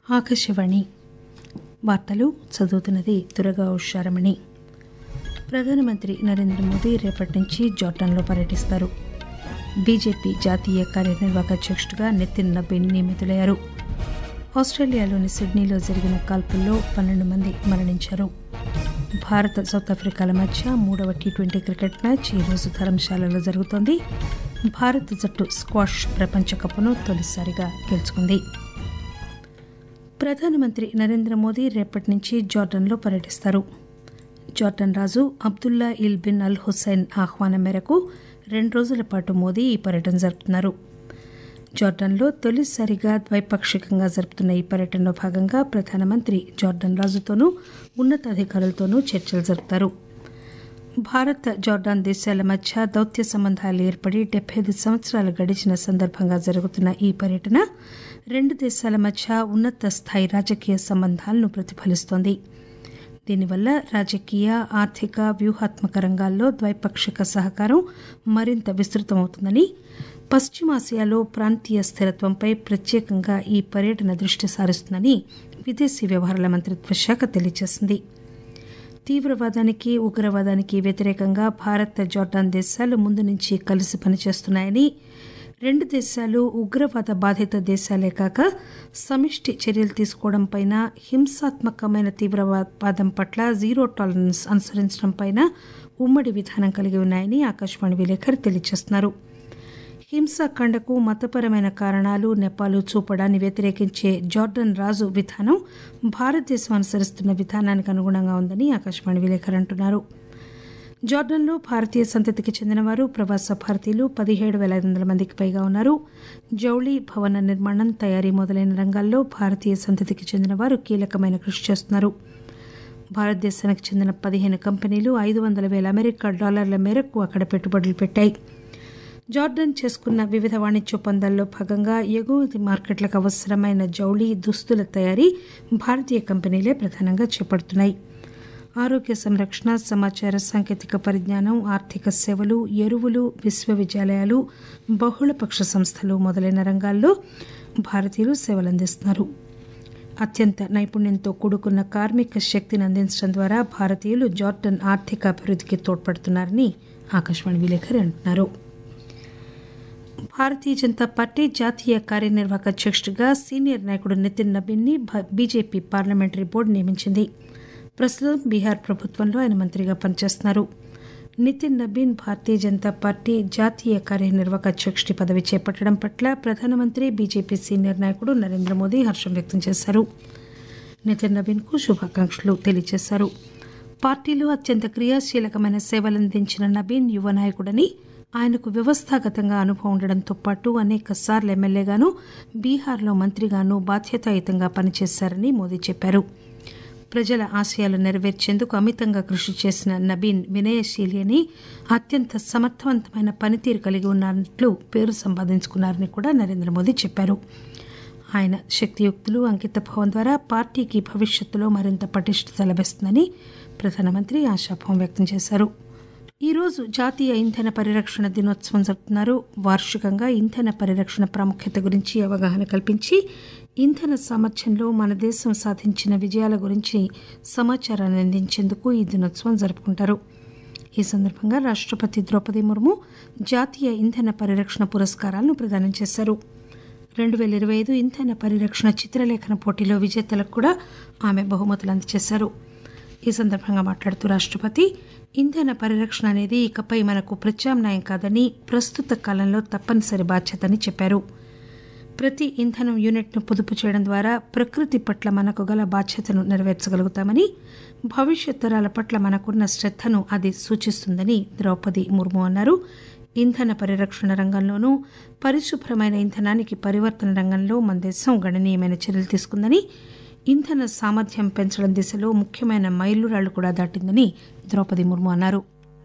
ఆకాశవాణి వార్తలు చదువుతున్నది దురగా ఉషారమణి ప్రధానమంత్రి నరేంద్ర మోదీ రేపటి నుంచి జార్డాన్లో పర్యటిస్తారు బీజేపీ జాతీయ కార్యనిర్వాహక అధ్యక్షుడిగా నితిన్ నబీన్ నియమితులయ్యారు ఆస్ట్రేలియాలోని సిడ్నీలో జరిగిన కాల్పుల్లో పన్నెండు మంది మరణించారు భారత్ సౌత్ ఆఫ్రికాల మధ్య మూడవ టీ ట్వంటీ క్రికెట్ మ్యాచ్ ఈరోజు ధర్మశాలలో జరుగుతోంది భారత్ జట్టు స్క్వాష్ ప్రపంచ కప్ను తొలిసారిగా గెలుచుకుంది ప్రధానమంత్రి నరేంద్ర మోదీ రేపటి నుంచి జార్డన్లో పర్యటిస్తారు జార్డన్ రాజు అబ్దుల్లా ఇల్ బిన్ అల్ హుసైన్ ఆహ్వానం మేరకు రెండు రోజుల పాటు మోదీ ఈ పర్యటన జరుపుతున్నారు జార్డన్లో తొలిసారిగా ద్వైపాక్షికంగా జరుపుతున్న ఈ పర్యటనలో భాగంగా ప్రధానమంత్రి జార్డన్ రాజుతోనూ ఉన్నతాధికారులతోనూ చర్చలు జరుపుతారు భారత్ జార్డాన్ దేశాల మధ్య దౌత్య సంబంధాలు ఏర్పడి డెబ్బై ఐదు సంవత్సరాలు గడిచిన సందర్భంగా జరుగుతున్న ఈ పర్యటన రెండు దేశాల మధ్య ఉన్నత స్థాయి రాజకీయ సంబంధాలను ప్రతిఫలిస్తోంది దీనివల్ల రాజకీయ ఆర్థిక వ్యూహాత్మక రంగాల్లో ద్వైపాక్షిక సహకారం మరింత విస్తృతమవుతుందని పశ్చిమాసియాలో ప్రాంతీయ స్థిరత్వంపై ప్రత్యేకంగా ఈ పర్యటన దృష్టి సారిస్తుందని విదేశీ వ్యవహారాల మంత్రిత్వ శాఖ తెలియజేసింది తీవ్రవాదానికి ఉగ్రవాదానికి వ్యతిరేకంగా భారత్ జార్డాన్ దేశాలు ముందు నుంచి కలిసి పనిచేస్తున్నాయని రెండు దేశాలు ఉగ్రవాద బాధిత దేశాలే కాక సమిష్టి చర్యలు తీసుకోవడంపై హింసాత్మకమైన తీవ్రవాదం పట్ల జీరో టాలరెన్స్ అనుసరించడంపై ఉమ్మడి విధానం కలిగి ఉన్నాయని ఆకాశవాణి విలేకరి తెలియజేస్తున్నారు హింసాకాండకు మతపరమైన కారణాలు నెపాలు చూపడాన్ని వ్యతిరేకించే జార్డన్ రాజు విధానం భారతదేశం అనుసరిస్తున్న విధానానికి అనుగుణంగా ఉందని ఆకాశవాణి విలేకరి అంటున్నారు జార్డన్లో భారతీయ సంతతికి చెందిన వారు ప్రవాస భారతీయులు పదిహేడు పేల ఐదు వందల మందికి పైగా ఉన్నారు జౌళి భవన నిర్మాణం తయారీ మొదలైన రంగాల్లో భారతీయ సంతతికి చెందిన వారు కీలకమైన కృషి చేస్తున్నారు భారతదేశానికి చెందిన పదిహేను కంపెనీలు ఐదు వందల వేల అమెరికా డాలర్ల మేరకు అక్కడ పెట్టుబడులు పెట్టాయి జార్డన్ చేసుకున్న వివిధ వాణిజ్య ఒప్పందాల్లో భాగంగా ఎగుమతి మార్కెట్లకు అవసరమైన జౌళి దుస్తుల తయారీ భారతీయ కంపెనీలే ప్రధానంగా చేపడుతున్నాయి ఆరోగ్య సంరక్షణ సమాచార సాంకేతిక పరిజ్ఞానం ఆర్థిక సేవలు ఎరువులు విశ్వవిద్యాలయాలు బహుళపక్ష సంస్థలు మొదలైన రంగాల్లో భారతీయులు సేవలందిస్తున్నారు అత్యంత నైపుణ్యంతో కూడుకున్న కార్మిక శక్తిని అందించడం ద్వారా భారతీయులు జార్డన్ ఆర్థిక అభివృద్ధికి తోడ్పడుతున్నారని ఆకాశవాణి విలేకరి అంటున్నారు భారతీయ జనతా పార్టీ జాతీయ కార్యనిర్వాహక అధ్యక్షుడిగా సీనియర్ నాయకుడు నితిన్ నబీన్ ని బీజేపీ పార్లమెంటరీ బోర్డు నియమించింది ప్రస్తుతం బీహార్ ప్రభుత్వంలో ఆయన మంత్రిగా పనిచేస్తున్నారు నితిన్ నబీన్ భారతీయ జనతా పార్టీ జాతీయ కార్యనిర్వాహక అధ్యక్షుడి పదవి చేపట్టడం పట్ల ప్రధానమంత్రి బీజేపీ సీనియర్ నాయకుడు నరేంద్ర మోదీ హర్షం వ్యక్తం చేశారు నితిన్ నబీన్ కు శుభాకాంక్షలు తెలియజేశారు పార్టీలో అత్యంత క్రియాశీలకమైన సేవలందించిన నబీన్ యువ నాయకుడని ఆయనకు వ్యవస్థాగతంగా అనుభవం ఉండడంతో పాటు అనేక సార్లు ఎమ్మెల్యేగాను బీహార్లో మంత్రిగాను బాధ్యతాయుతంగా పనిచేశారని మోదీ చెప్పారు ప్రజల ఆశయాలు నెరవేర్చేందుకు అమితంగా కృషి చేసిన నబీన్ వినయశీలి అని అత్యంత సమర్థవంతమైన పనితీరు కలిగి ఉన్నట్లు పేరు సంపాదించుకున్నారని కూడా నరేంద్ర మోదీ చెప్పారు ఆయన శక్తియుక్తులు అంకితభావం ద్వారా పార్టీకి భవిష్యత్తులో మరింత పటిష్టత లభిస్తుందని ప్రధానమంత్రి ఆశాభావం వ్యక్తం చేశారు ఈరోజు జాతీయ ఇంధన పరిరక్షణ దినోత్సవం జరుపుతున్నారు వార్షికంగా ఇంధన పరిరక్షణ ప్రాముఖ్యత గురించి అవగాహన కల్పించి ఇంధన సామర్థ్యంలో మన దేశం సాధించిన విజయాల గురించి సమాచారాన్ని అందించేందుకు ఈ దినోత్సవం జరుపుకుంటారు ఈ సందర్భంగా రాష్టపతి ద్రౌపది ముర్ము జాతీయ ఇంధన పరిరక్షణ పురస్కారాలను ప్రదానం చేశారు రెండు పేల ఇరవై ఐదు ఇంధన పరిరక్షణ చిత్రలేఖన పోటీలో విజేతలకు కూడా ఆమె బహుమతులు అందజేశారు ఈ సందర్భంగా మాట్లాడుతూ రాష్టపతి ఇంధన పరిరక్షణ అనేది ఇకపై మనకు ప్రత్యామ్నాయం కాదని ప్రస్తుత కాలంలో తప్పనిసరి బాధ్యతని చెప్పారు ప్రతి ఇంధనం యూనిట్ను పొదుపు చేయడం ద్వారా ప్రకృతి పట్ల మనకు గల బాధ్యతను నెరవేర్చగలుగుతామని భవిష్యత్ తరాల పట్ల మనకున్న శ్రద్దను అది సూచిస్తుందని ద్రౌపది ముర్ము అన్నారు ఇంధన పరిరక్షణ రంగంలోనూ పరిశుభ్రమైన ఇంధనానికి పరివర్తన రంగంలో మన దేశం గణనీయమైన చర్యలు తీసుకుందని ఇంధన సామర్థ్యం పెంచడం దిశలో ముఖ్యమైన మైలురాళ్లు కూడా దాటిందని ద్రౌపది ముర్ము అన్నారు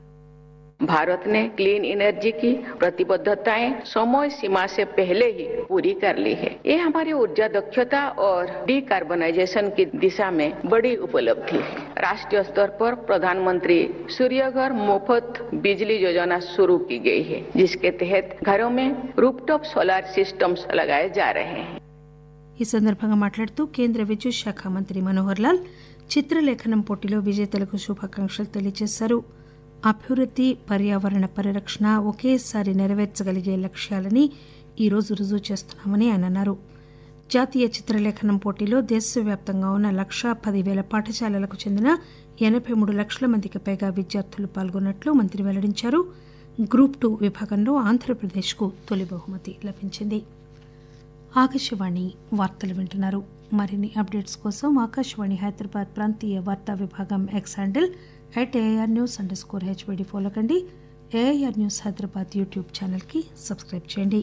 भारत ने क्लीन एनर्जी की प्रतिबद्धताएं समय सीमा से पहले ही पूरी कर ली है ये हमारी ऊर्जा दक्षता और डिकार्बनाइजेशन की दिशा में बड़ी उपलब्धि है राष्ट्रीय स्तर पर प्रधानमंत्री सूर्यघर मुफ्त बिजली योजना शुरू की गई है जिसके तहत घरों में रूपटॉप सोलर सिस्टम्स लगाए जा रहे हैं ఈ సందర్భంగా మాట్లాడుతూ కేంద్ర విద్యుత్ శాఖ మంత్రి మనోహర్ లాల్ చిత్రలేఖనం పోటీలో విజేతలకు శుభాకాంక్షలు తెలియజేశారు అభివృద్ది పర్యావరణ పరిరక్షణ ఒకేసారి నెరవేర్చగలిగే లక్ష్యాలని ఈరోజు రుజువు చేస్తున్నామని ఆయన అన్నారు జాతీయ చిత్రలేఖనం పోటీలో దేశవ్యాప్తంగా ఉన్న లక్షా పదివేల పాఠశాలలకు చెందిన ఎనబై మూడు లక్షల మందికి పైగా విద్యార్థులు పాల్గొన్నట్లు మంత్రి వెల్లడించారు గ్రూప్ టూ విభాగంలో ఆంధ్రప్రదేశ్కు తొలి బహుమతి లభించింది ఆకాశవాణి వార్తలు వింటున్నారు మరిన్ని అప్డేట్స్ కోసం ఆకాశవాణి హైదరాబాద్ ప్రాంతీయ వార్తా విభాగం X handle at AIR news under score హెచ్బడి ఫాలో కండి ఏఐఆర్ న్యూస్ హైదరాబాద్ యూట్యూబ్ ఛానల్కి సబ్స్క్రైబ్ చేయండి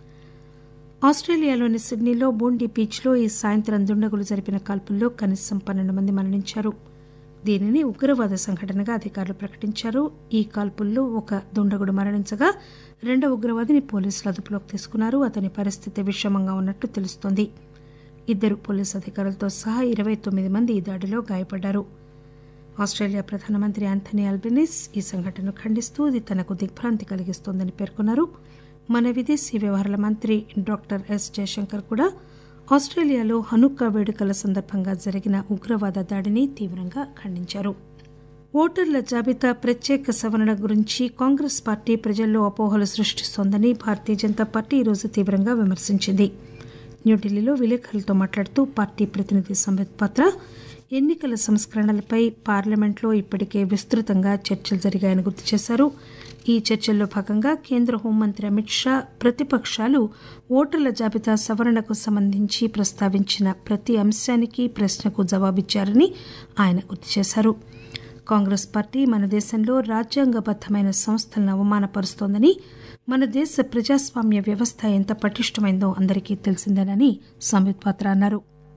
ఆస్ట్రేలియాలోని సిడ్నీలో బోండి బీచ్లో ఈ సాయంత్రం దుండగులు జరిపిన కాల్పుల్లో కనీసం పన్నెండు మంది మరణించారు దీనిని ఉగ్రవాద సంఘటనగా అధికారులు ప్రకటించారు ఈ కాల్పుల్లో ఒక దుండగుడు మరణించగా రెండో ఉగ్రవాదిని పోలీసులు అదుపులోకి తీసుకున్నారు అతని పరిస్థితి విషమంగా ఉన్నట్లు తెలుస్తోంది ఇద్దరు పోలీసు అధికారులతో సహా ఇరవై తొమ్మిది మంది ఈ దాడిలో గాయపడ్డారు ఆస్ట్రేలియా ప్రధానమంత్రి ఆంథనీ అల్బెనిస్ ఈ సంఘటనను ఖండిస్తూ ఇది తనకు దిగ్భ్రాంతి కలిగిస్తోందని పేర్కొన్నారు మన విదేశీ వ్యవహారాల మంత్రి డాక్టర్ ఎస్ జయశంకర్ కూడా ఆస్ట్రేలియాలో హనుక్కా వేడుకల సందర్భంగా జరిగిన ఉగ్రవాద దాడిని తీవ్రంగా ఖండించారు ఓటర్ల జాబితా ప్రత్యేక సవరణ గురించి కాంగ్రెస్ పార్టీ ప్రజల్లో అపోహలు సృష్టిస్తోందని భారతీయ జనతా పార్టీ ఈరోజు తీవ్రంగా విమర్శించింది న్యూఢిల్లీలో విలేకరులతో మాట్లాడుతూ పార్టీ ప్రతినిధి సంబిత్ పాత్ర ఎన్నికల సంస్కరణలపై పార్లమెంట్లో ఇప్పటికే విస్తృతంగా చర్చలు జరిగాయని గుర్తు చేశారు ఈ చర్చల్లో భాగంగా కేంద్ర హోంమంత్రి అమిత్ షా ప్రతిపక్షాలు ఓటర్ల జాబితా సవరణకు సంబంధించి ప్రస్తావించిన ప్రతి అంశానికి ప్రశ్నకు జవాబిచ్చారని ఆయన గుర్తు చేశారు కాంగ్రెస్ పార్టీ మన దేశంలో రాజ్యాంగబద్దమైన సంస్థలను అవమానపరుస్తోందని మన దేశ ప్రజాస్వామ్య వ్యవస్థ ఎంత పటిష్టమైందో అందరికీ తెలిసిందేనని సంబిత్ పాత్ర అన్నారు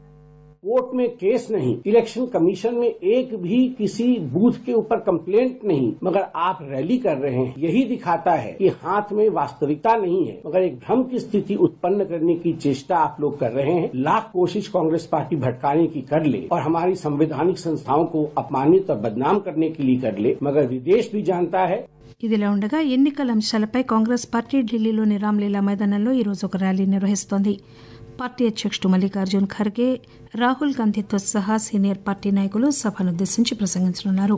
कोर्ट में केस नहीं इलेक्शन कमीशन में एक भी किसी बूथ के ऊपर कंप्लेंट नहीं मगर आप रैली कर रहे हैं यही दिखाता है कि हाथ में वास्तविकता नहीं है मगर एक भ्रम की स्थिति उत्पन्न करने की चेष्टा आप लोग कर रहे हैं लाख कोशिश कांग्रेस पार्टी भटकाने की कर ले और हमारी संवैधानिक संस्थाओं को अपमानित और बदनाम करने के लिए कर ले मगर विदेश भी जानता है ఇదిలా ఉండగా ఎన్నికల అంశాలపై కాంగ్రెస్ పార్టీ ఢిల్లీలోని రామ్లీలా మైదానంలో ఈరోజు ఒక ర్యాలీ నిర్వహిస్తోంది పార్టీ అధ్యక్షుడు మల్లికార్జున్ ఖర్గే రాహుల్ గాంధీతో సహా సీనియర్ పార్టీ నాయకులు సభనుద్దేశించి ప్రసంగించనున్నారు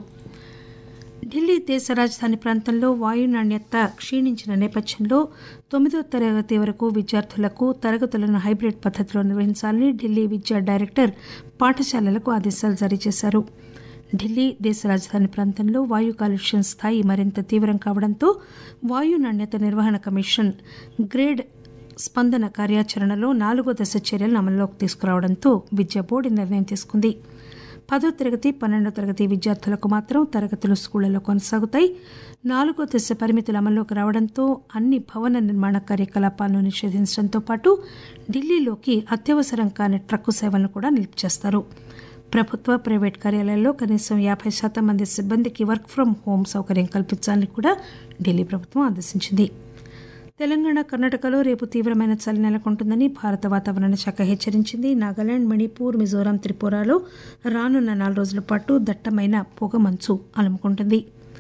ఢిల్లీ దేశ రాజధాని ప్రాంతంలో వాయు నాణ్యత క్షీణించిన నేపథ్యంలో తొమ్మిదో తరగతి వరకు విద్యార్థులకు తరగతులను హైబ్రిడ్ పద్దతిలో నిర్వహించాలని ఢిల్లీ విద్యా డైరెక్టర్ పాఠశాలలకు ఆదేశాలు జారీ చేశారు ఢిల్లీ దేశ రాజధాని ప్రాంతంలో వాయు కాలుష్యం స్థాయి మరింత తీవ్రం కావడంతో వాయు నాణ్యత నిర్వహణ కమిషన్ గ్రేడ్ స్పందన కార్యాచరణలో నాలుగో దశ చర్యలను అమల్లోకి తీసుకురావడంతో విద్యా బోర్డు నిర్ణయం తీసుకుంది పదో తరగతి పన్నెండో తరగతి విద్యార్థులకు మాత్రం తరగతులు స్కూళ్లలో కొనసాగుతాయి నాలుగో దశ పరిమితులు అమల్లోకి రావడంతో అన్ని భవన నిర్మాణ కార్యకలాపాలను నిషేధించడంతో పాటు ఢిల్లీలోకి అత్యవసరం కాని ట్రక్కు సేవలను కూడా నిలుపు చేస్తారు ప్రభుత్వ ప్రైవేట్ కార్యాలయాల్లో కనీసం యాభై శాతం మంది సిబ్బందికి వర్క్ ఫ్రం హోం సౌకర్యం కల్పించాలని కూడా ఢిల్లీ ప్రభుత్వం ఆదేశించింది తెలంగాణ కర్ణాటకలో రేపు తీవ్రమైన చలి నెలకొంటుందని భారత వాతావరణ శాఖ హెచ్చరించింది నాగాలాండ్ మణిపూర్ మిజోరాం త్రిపురలో రానున్న నాలుగు రోజుల పాటు దట్టమైన పొగమంచు అలుముకుంటుంది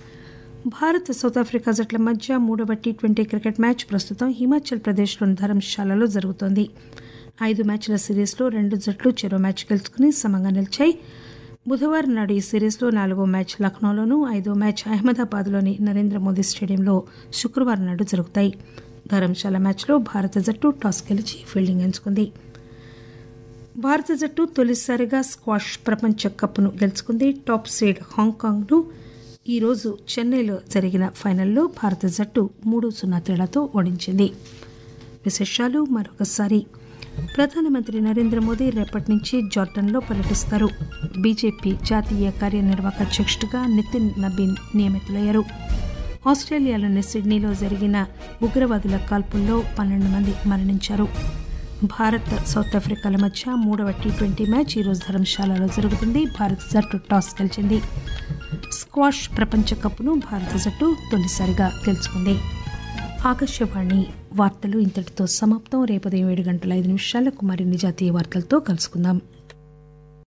భారత్ సౌత్ ఆఫ్రికా జట్ల మధ్య మూడవ టీ ట్వంటీ క్రికెట్ మ్యాచ్ ప్రస్తుతం హిమాచల్ ప్రదేశ్లోని ధర్మశాలలో జరుగుతోంది ఐదు మ్యాచ్ల సిరీస్లో రెండు జట్లు చెరో మ్యాచ్ గెలుచుకుని సమంగా నిలిచాయి బుధవారం నాడు ఈ సిరీస్లో నాలుగో మ్యాచ్ లక్నోలోనూ ఐదో మ్యాచ్ అహ్మదాబాద్లోని నరేంద్ర మోదీ స్టేడియంలో శుక్రవారం నాడు జరుగుతాయి ధర్మశాల మ్యాచ్లో భారత జట్టు టాస్ గెలిచి ఫీల్డింగ్ ఎంచుకుంది భారత జట్టు తొలిసారిగా స్క్వాష్ ప్రపంచ కప్ను గెలుచుకుంది టాప్ సీడ్ హాంకాంగ్ను ఈరోజు చెన్నైలో జరిగిన ఫైనల్లో భారత జట్టు మూడు సున్నా తేడాతో ఓడించింది విశేషాలు మరొకసారి ప్రధానమంత్రి నరేంద్ర మోదీ రేపటి నుంచి జార్డన్లో పర్యటిస్తారు బీజేపీ జాతీయ కార్యనిర్వాహక అధ్యక్షుడిగా నితిన్ నబీన్ నియమితులయ్యారు ఆస్ట్రేలియాలోని సిడ్నీలో జరిగిన ఉగ్రవాదుల కాల్పుల్లో పన్నెండు మంది మరణించారు భారత్ సౌత్ ఆఫ్రికాల మధ్య మూడవ టీ ట్వంటీ మ్యాచ్ ఈరోజు ధర్మశాలలో జరుగుతుంది భారత జట్టు టాస్ గెలిచింది స్క్వాష్ ప్రపంచ కప్ను భారత జట్టు తొలిసారిగా గెలుచుకుంది ఆకాశవాణి వార్తలు ఇంతటితో సమాప్తం రేపు ఉదయం ఏడు గంటల ఐదు నిమిషాలకు మరిన్ని జాతీయ వార్తలతో కలుసుకుందాం